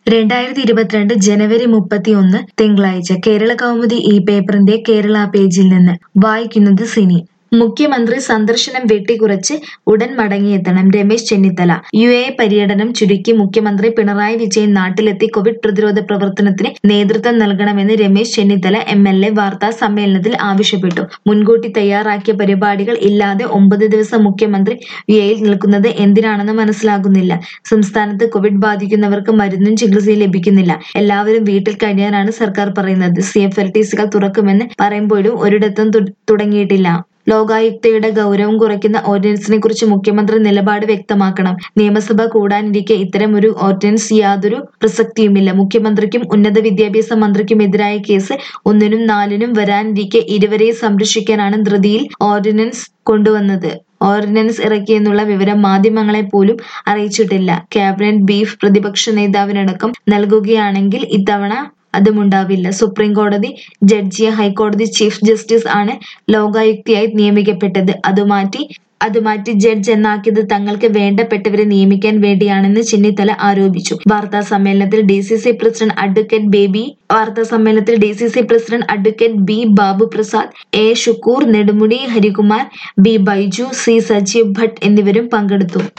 രണ്ടായിരത്തി ഇരുപത്തിരണ്ട് ജനുവരി മുപ്പത്തിയൊന്ന് തിങ്കളാഴ്ച കേരള കൗമുദി ഈ പേപ്പറിന്റെ കേരള പേജിൽ നിന്ന് വായിക്കുന്നത് സിനി മുഖ്യമന്ത്രി സന്ദർശനം വെട്ടിക്കുറച്ച് ഉടൻ മടങ്ങിയെത്തണം രമേശ് ചെന്നിത്തല യു എ പര്യടനം ചുരുക്കി മുഖ്യമന്ത്രി പിണറായി വിജയൻ നാട്ടിലെത്തി കോവിഡ് പ്രതിരോധ പ്രവർത്തനത്തിന് നേതൃത്വം നൽകണമെന്ന് Ramesh Chennithala M L A വാർത്താ സമ്മേളനത്തിൽ ആവശ്യപ്പെട്ടു മുൻകൂട്ടി തയ്യാറാക്കിയ പരിപാടികൾ ഇല്ലാതെ ഒമ്പത് ദിവസം മുഖ്യമന്ത്രി യു എയിൽ നിൽക്കുന്നത് എന്തിനാണെന്ന് മനസ്സിലാകുന്നില്ല സംസ്ഥാനത്ത് കോവിഡ് ബാധിക്കുന്നവർക്ക് മരുന്നും ചികിത്സയും ലഭിക്കുന്നില്ല എല്ലാവരും വീട്ടിൽ കഴിയാനാണ് സർക്കാർ പറയുന്നത് സി എഫ് എൽ ടി സികൾ തുറക്കുമെന്ന് പറയുമ്പോഴും ഒരിടത്തും തു- തുടങ്ങിയിട്ടില്ല ലോകായുക്തയുടെ ഗൗരവം കുറയ്ക്കുന്ന ഓർഡിനൻസിനെ കുറിച്ച് മുഖ്യമന്ത്രി നിലപാട് വ്യക്തമാക്കണം നിയമസഭ കൂടാനിരിക്കെ ഇത്തരം ഒരു ഓർഡിനൻസ് യാതൊരു പ്രസക്തിയുമില്ല മുഖ്യമന്ത്രിക്കും ഉന്നത വിദ്യാഭ്യാസ മന്ത്രിക്കുമെതിരായ കേസ് ഒന്നിനും നാലിനും വരാനിരിക്കെ ഇരുവരെയും സംരക്ഷിക്കാനാണ് ധൃതിയിൽ ഓർഡിനൻസ് കൊണ്ടുവന്നത് ഓർഡിനൻസ് ഇറക്കിയെന്നുള്ള വിവരം മാധ്യമങ്ങളെ പോലും അറിയിച്ചിട്ടില്ല ക്യാബിനറ്റ് ബീഫ് പ്രതിപക്ഷ നേതാവിനടക്കം നൽകുകയാണെങ്കിൽ ഇത്തവണ അതുമുണ്ടാവില്ല സുപ്രീം കോടതി ജഡ്ജിയെ ഹൈക്കോടതി ചീഫ് ജസ്റ്റിസ് ആണ് ലോകായുക്തയായി നിയമിക്കപ്പെട്ടത് അതുമാറ്റി അതുമാറ്റി ജഡ്ജ് എന്നാക്കിയത് തങ്ങൾക്ക് വേണ്ടപ്പെട്ടവരെ നിയമിക്കാൻ വേണ്ടിയാണെന്ന് ചെന്നിത്തല ആരോപിച്ചു വാർത്താ സമ്മേളനത്തിൽ D C C president advocate Baby വാർത്താ സമ്മേളനത്തിൽ D C C president advocate B Babu Prasad A Shukoor Nedumudi Harikumar B Baiju C Sajeev Bhatt എന്നിവരും പങ്കെടുത്തു